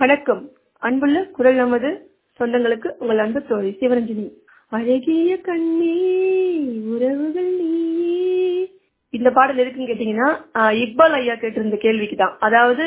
வணக்கம் அன்புள்ள குரல் நமது சொந்தங்களுக்கு உங்கள் அன்பு தோழி சிவரஞ்சனி அழகிய கண்ணே உறவுகள் நீயே இந்த பாடல் எதுக்குன்னு கேட்டீங்கன்னா ஆஹ், இக்பால் ஐயா கேட்டிருந்த கேள்விக்கு தான் அதாவது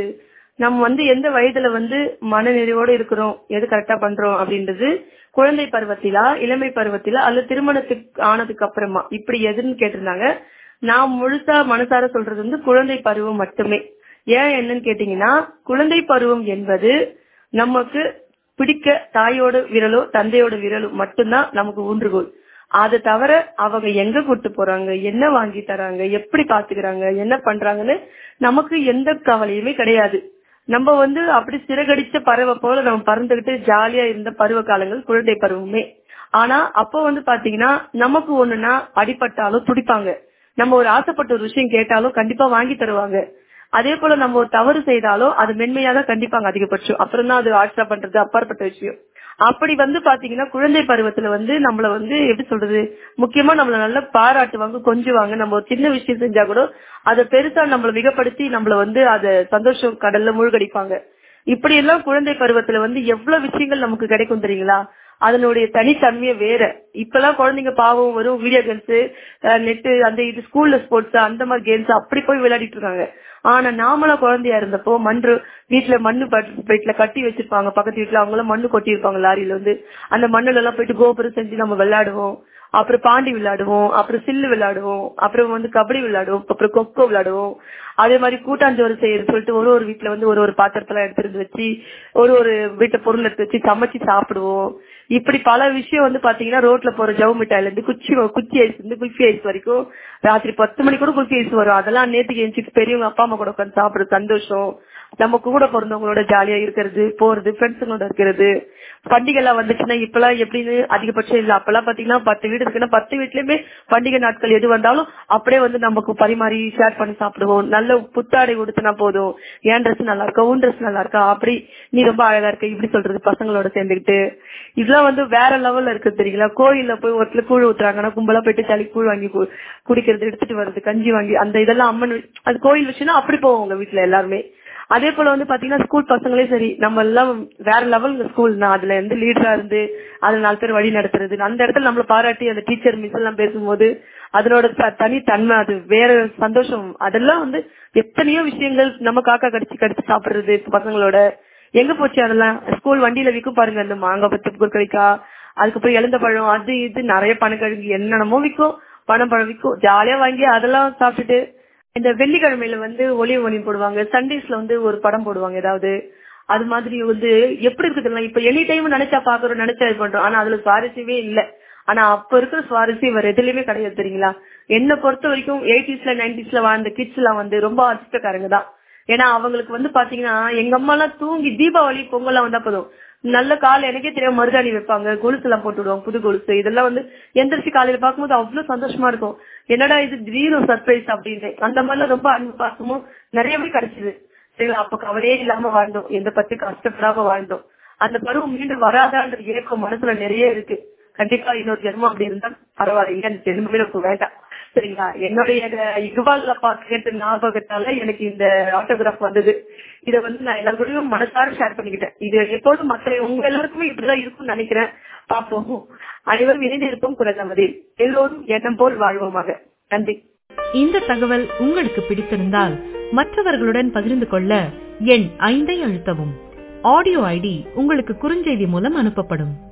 நம்ம வந்து எந்த வயதுல வந்து மனநிறைவோடு இருக்கிறோம் எது கரெக்டா பண்றோம் அப்படின்றது குழந்தை பருவத்திலா இளமை பருவத்திலா அல்லது திருமணத்துக்கு ஆனதுக்கு அப்புறமா இப்படி எதுன்னு கேட்டிருந்தாங்க நான் முழுசா மனசார சொல்றது வந்து குழந்தை பருவம் மட்டுமே ஏன் என்னன்னு கேட்டீங்கன்னா குழந்தை பருவம் என்பது நமக்கு பிடிக்க தாயோட விரலோ தந்தையோட விரலோ மட்டும்தான் நமக்கு ஊன்றுகோல் அதை தவிர அவங்க எங்க கூட்டு போறாங்க என்ன வாங்கி தராங்க எப்படி பாத்துக்கிறாங்க என்ன பண்றாங்கன்னு நமக்கு எந்த கவலையுமே கிடையாது நம்ம வந்து அப்படி சிறகடிச்ச பறவை போல நம்ம பறந்துகிட்டு ஜாலியா இருந்த பருவ காலங்கள் குழந்தை பருவமே ஆனா அப்போ வந்து பாத்தீங்கன்னா நமக்கு ஒண்ணுன்னா அடிபட்டாலும் துடிப்பாங்க நம்ம ஒரு ஆசைப்பட்ட ஒரு விஷயம் கேட்டாலும் கண்டிப்பா வாங்கி தருவாங்க அதே போல நம்ம ஒரு தவறு செய்தாலும் அது மென்மையா தான் கண்டிப்பாங்க அதிகபட்சம் அப்புறம் தான் அது ஆட்சா பண்றது அப்பாற்பட்ட விஷயம் அப்படி வந்து பாத்தீங்கன்னா குழந்தை பருவத்துல வந்து நம்மள வந்து எப்படி சொல்றது முக்கியமா நம்மள நல்லா பாராட்டுவாங்க கொஞ்சுவாங்க நம்ம ஒரு சின்ன விஷயம் செஞ்சா கூட அதை பெருசா நம்மள மிகப்படுத்தி நம்மள வந்து அத சந்தோஷம் கடல்ல மூழ்கடிப்பாங்க இப்படி எல்லாம் குழந்தை பருவத்துல வந்து எவ்வளவு விஷயங்கள் நமக்கு கிடைக்கும் தெரியுங்களா அதனுடைய தனித்தன்மையே வேற இப்பெல்லாம் குழந்தைங்க பாவம் வரும் வீடியோ கேம்ஸ் நெட்டு அந்த இது ஸ்கூல்ல ஸ்போர்ட்ஸ் அந்த மாதிரி கேம்ஸ் அப்படி போய் விளையாடிட்டு இருக்காங்க ஆனா நாமளா குழந்தையா இருந்தப்போ மண்ணு வீட்டுல மண்ணு வீட்டுல கட்டி வச்சிருப்பாங்க பக்கத்து வீட்டுல அவங்களும் மண்ணு கொட்டி இருப்பாங்க லாரியில வந்து அந்த மண்ணுல எல்லாம் போயிட்டு கோபுரம் செஞ்சு நம்ம விளையாடுவோம் அப்புறம் பாண்டி விளையாடுவோம் அப்புறம் சில்லு விளையாடுவோம் அப்புறம் வந்து கபடி விளையாடுவோம் அப்புறம் கொக்கோ விளையாடுவோம் அதே மாதிரி கூட்டாஞ்சோறு செய்யறது சொல்லிட்டு ஒரு ஒரு வீட்டுல வந்து ஒரு ஒரு பாத்திரத்துல எடுத்துருந்து வச்சு ஒரு ஒரு வீட்டு பொருள் எடுத்து வச்சு சமைச்சு சாப்பிடுவோம் இப்படி பல விஷயம் வந்து பாத்தீங்கன்னா ரோட்ல போற ஜவு மிட்டாயில இருந்து குச்சி குச்சி ஐஸ் இருந்து குல்ஃபி ஐஸ் வரைக்கும் ராத்திரி பத்து மணி கூட குல்ஃபி ஐஸ் வரும் அதெல்லாம் நேத்துக்கு எஞ்சிட்டு பெரியவங்க அப்பா அம்மா கூட உட்காந்து சாப்பிடுறது சந்தோஷம் நம்ம கூட பிறந்தவங்களோட ஜாலியா இருக்கிறது போறது ஃப்ரெண்ட்ஸுங்களோட இருக்கிறது பண்டிகை எல்லாம் வந்துச்சுன்னா இப்பெல்லாம் எப்படின்னு அதிகபட்சம் இல்ல அப்பெல்லாம் பாத்தீங்கன்னா பத்து வீடு இருக்குன்னா பத்து வீட்லயுமே பண்டிகை நாட்கள் எது வந்தாலும் அப்படியே வந்து நமக்கு பரிமாறி ஷேர் பண்ணி சாப்பிடுவோம் நல்ல புத்தாடை உடுத்தினா போதும் என் ட்ரெஸ் நல்லா இருக்கா உன் ட்ரெஸ் நல்லா இருக்கா அப்படி நீ ரொம்ப அழகா இருக்க இப்படி சொல்றது பசங்களோட சேர்ந்துக்கிட்டு இதெல்லாம் வந்து வேற லெவல்ல இருக்கு தெரியுங்களா கோயில்ல போய் ஒருத்தர் கூழ் ஊத்துறாங்கன்னா கும்பலா போயிட்டு சளி கூழ் வாங்கி கு- குடிக்கிறது எடுத்துட்டு வர்றது கஞ்சி வாங்கி அந்த இதெல்லாம் அம்மன் வி- அது கோயில் விஷயம்னா அப்படி போவோம் உங்க வீட்டுல எல்லாருமே அதே போல வந்து பாத்தீங்கன்னா ஸ்கூல் பசங்களே சரி நம்ம எல்லாம் வேற லெவல் ஸ்கூல்னா அதுல இருந்து லீடரா இருந்து அதுல நாலு பேர் வழி நடத்துறது அந்த இடத்துல நம்மள பாராட்டி அந்த டீச்சர் மிஸ் எல்லாம் பேசும்போது அதனோட த- தனி தன்மை அது வேற சந்தோஷம் அதெல்லாம் வந்து எத்தனையோ விஷயங்கள் நம்ம காக்கா கடிச்சு கடிச்சு சாப்பிடுறது பசங்களோட எங்க போச்சு அதெல்லாம் ஸ்கூல் வண்டியில விற்கும் பாருங்க அந்த மாங்காய் பத்து குறுக்கடிக்கா அதுக்கப்புறம் எழுந்த பழம் அது இது நிறைய பணக்கிழங்கு என்னென்னமோ விற்கும் பணம் பழம் விற்கும் ஜாலியா வாங்கி அதெல்லாம் சாப்பிட்டுட்டு இந்த வெள்ளிக்கிழமையில வந்து ஒளி ஒளி போடுவாங்க சண்டேஸ்ல வந்து ஒரு படம் போடுவாங்க ஏதாவது அது மாதிரி வந்து எப்படி இருக்குதுன்னா இப்ப எனி டைம் நினைச்சா பாக்குறோம் நினைச்சா இது பண்றோம் ஆனா அதுல சுவாரஸ்யமே இல்ல ஆனா அப்ப இருக்கிற சுவாரஸ்யம் வேற எதுலயுமே கிடையாது தெரியுங்களா என்ன பொறுத்த வரைக்கும் எயிட்டிஸ்ல நைன்டிஸ்ல வாழ்ந்த கிட்ஸ் எல்லாம் வந்து ரொம்ப அதிர்ஷ்டக்காரங்க தான் ஏன்னா அவங்களுக்கு வந்து பாத்தீங்கன்னா எங்க அம்மா எல்லாம் தூங்கி தீபாவளி பொங்கல்லாம் வந்தா போதும் நல்ல காலை எனக்கே தெரியாம மருதாணி வைப்பாங்க கொலுசு எல்லாம் போட்டு விடுவாங்க புது கொலுசு இதெல்லாம் வந்து எந்திரிச்சு காலையில பார்க்கும்போது அவ்வளவு சந்தோஷமா இருக்கும் என்னடா இது திடீர்னு சர்ப்ரைஸ் அப்படின்னு அந்த மாதிரிலாம் ரொம்ப அன்பு பாசமும் நிறையவே கிடைச்சது சரிங்களா அப்ப கவலையே இல்லாம வாழ்ந்தோம் எந்த பத்தி கஷ்டப்படாம வாழ்ந்தோம் அந்த பருவம் மீண்டும் வராதான்ற ஏக்கம் மனசுல நிறைய இருக்கு கண்டிப்பா இன்னொரு ஜென்மம் அப்படி இருந்தா பரவாயில்ல அந்த ஜென்மமே நமக்கு வேண்டாம் சரிங்களா என்னுடைய இகுவால்ல பாத்து ஞாபகத்தால எனக்கு இந்த ஆட்டோகிராஃப் வந்தது இத வந்து நான் எல்லாருக்கூடயும் மனசார ஷேர் பண்ணிக்கிட்டேன் இது எப்போதும் மற்ற உங்க எல்லாருக்குமே இப்படிதான் இருக்கும்னு நினைக்கிறேன் பாப்போம் அனைவரும் இணைந்து இருப்போம் குரல் எல்லோரும் எண்ணம் போல் வாழ்வோமாக நன்றி இந்த தகவல் உங்களுக்கு பிடித்திருந்தால் மற்றவர்களுடன் பகிர்ந்து கொள்ள எண் ஐந்தை அழுத்தவும் ஆடியோ ஐடி உங்களுக்கு குறுஞ்செய்தி மூலம் அனுப்பப்படும்